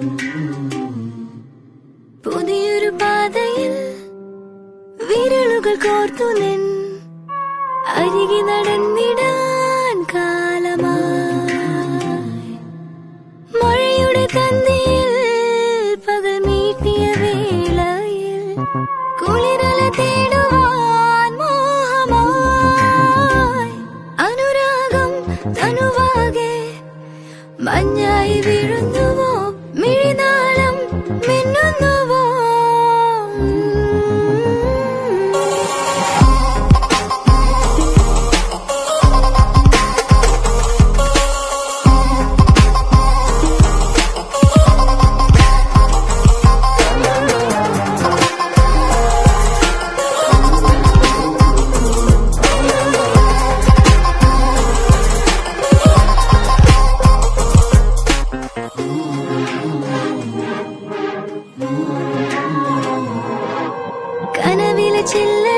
പുതിയൊരു പാതയിൽ വിരലുകൾ കോർത്തു നിൻ അരികി നടന്നിടാൻ കാലമായി മഴയുടെ തന്തിയിൽ പകൽ മീട്ടിയ വേളയിൽ കുളിരല തേടുവാൻ മോഹമായി അനുരാഗം തനുവാകെ മഞ്ഞായി വീഴുന്നുവോ മിഴിനാളം മിന്നുന്നുവോ കനവിലെ ചില്ല